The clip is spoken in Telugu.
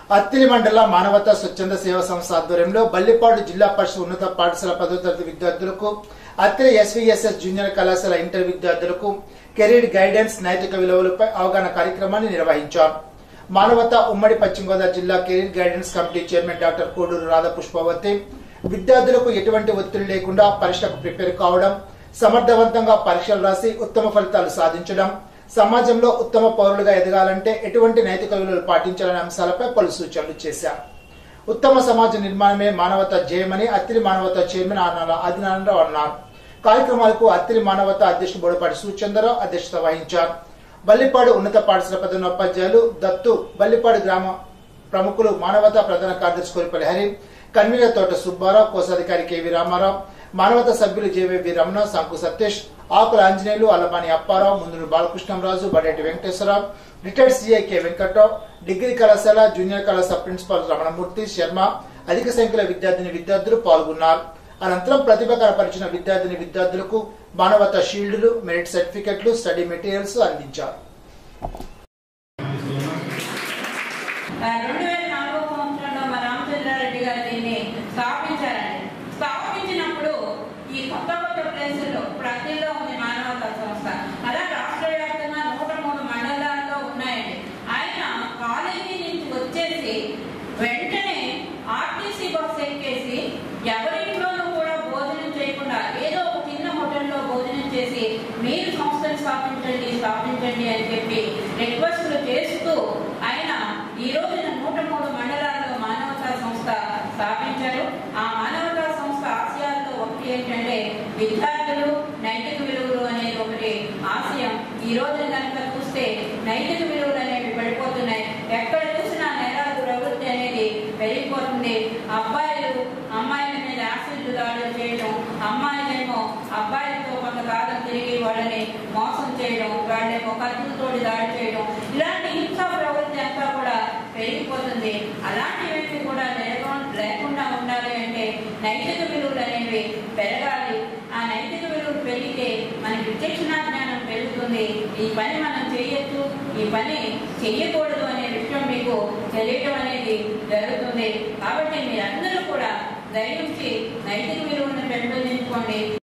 అత్తిలి మండల మానవతా స్వచ్ఛంద సేవా సంస్థ ఆధ్వర్యంలో బల్లిపాడు జిల్లా పరిషత్ ఉన్నత పాఠశాల పదో తరగతి విద్యార్థులకు అత్తిలి ఎస్వీఎస్ఎస్ జూనియర్ కళాశాల ఇంటర్ విద్యార్థులకు కెరీర్ గైడెన్స్ నైతిక విలువలపై అవగాహన కార్యక్రమాన్ని నిర్వహించారు మానవత ఉమ్మడి పశ్చిమ గోదావరి జిల్లా career guidance committee chairman doctor Koduru Radha Pushpavathi విద్యార్థులకు ఎటువంటి ఒత్తిడి లేకుండా పరీక్షకు ప్రిపేర్ కావడం సమర్థవంతంగా పరీక్షలు రాసి ఉత్తమ ఫలితాలు సాధించడం సమాజంలో ఉత్తమ పౌరులుగా ఎదగాలంటే ఎటువంటి నైతిక విలువలు పాటించాలనే అంశాలపై పలు సూచనలు చేశారు ఉత్తమ సమాజ నిర్మాణమే మానవత జయమని అత్తిలి మానవత చైర్మన్ ఆనాల ఆదినారాయణరావు అన్నారు కార్యక్రమాలకు అత్తిలి మానవత అధ్యక్షుడు బోడపాటి సూచందరావు అధ్యక్షత వహించారు బల్లిపాడు ఉన్నత పాఠశాల ప్రధాన ఉపాధ్యాయులు దత్తు బల్లిపాడు గ్రామ ప్రముఖులు మానవతా ప్రధాన కార్యదర్శి కోరిపల్లి హరి కన్వీనర్ తోట సుబ్బారావు కోశాధికారి కెవి రామారావు మానవతా సభ్యులు JVV Ramana Sanku Satish Akula Anjaneyulu Allamani Apparao Mundudu Balakrishnamraju Badeti Venkateswararao retired CI K Venkatrao degree కళాశాల జూనియర్ కళాశాల ప్రిన్సిపాల్ రమణమూర్తి శర్మ అధిక సంఖ్యలో విద్యార్థిని విద్యార్థులు పాల్గొన్నారు అనంతరం ప్రతిభ కనపరిచిన విద్యార్థిని విద్యార్థులకు మానవతా షీల్డ్లు మెరిట్ సర్టిఫికెట్లు స్టడీ మెటీరియల్స్ అందించారు రెండు వేల నాలుగో సంవత్సరంలో మా రామచంద్రారెడ్డి గారు దీన్ని స్థాపించారండి స్థాపించినప్పుడు ఈ కొత్త కొత్త ప్లేసుల్లో ప్రతిలో ఉంది మానవతా సంస్థ అలా రాష్ట్ర వ్యాప్తంగా నూట మూడు మండలాల్లో ఉన్నాయండి ఆయన కాలేజీ నుంచి వచ్చేసి వెంటనే ఆర్టీసీ బస్ ఎక్కేసి ఎవరింట్లోనూ కూడా భోజనం చేయకుండా ఏదో ఒక చిన్న హోటల్లో భోజనం చేసి మీరు సంస్థను స్థాపించండి స్థాపించండి అని చెప్పి రిక్వెస్ట్లు చేస్తూ ఆయన ఈ రోజున నూట మూడు మండలాల్లో మానవతా సంస్థ స్థాపించారు ఆ మానవతా సంస్థ ఆశయాల్లో ఒకటి ఏంటంటే విద్యార్థులు నైతిక విలువలు అనేది ఒకటి ఆశయం ఈ రోజు కనుక చూస్తే నైతిక విలువలు అనేవి పడిపోతున్నాయి ఎక్కడ చూసినా నేరాలు ప్రవృత్తి అనేది పెరిగిపోతుంది అబ్బాయిలు అమ్మాయిల మీద యాసిడ్ దాడులు చేయడం అమ్మాయిలేమో అబ్బాయిలతో కొంతకాలం తిరిగి వాళ్ళని మోసం చేయడం వాళ్ళేమో కత్తులతోటి దాడి చేయడం ఇలాంటి హింసా ప్రవృత్తి అంతా కూడా పెరిగిపోతుంది అలాంటివి కూడా లేకుండా లేకుండా ఉండాలి అంటే నైతిక విలువలు అనేవి పెరగాలి ఆ నైతిక విలువలు పెరిగితే మనకి విచక్షణ జ్ఞానం పెరుగుతుంది ఈ పని మనం చేయొచ్చు ఈ పని చెయ్యకూడదు అనే విషయం మీకు తెలియటం అనేది జరుగుతుంది కాబట్టి మీరందరూ కూడా దయించి నైతిక విలువలను పెంపొందించుకోండి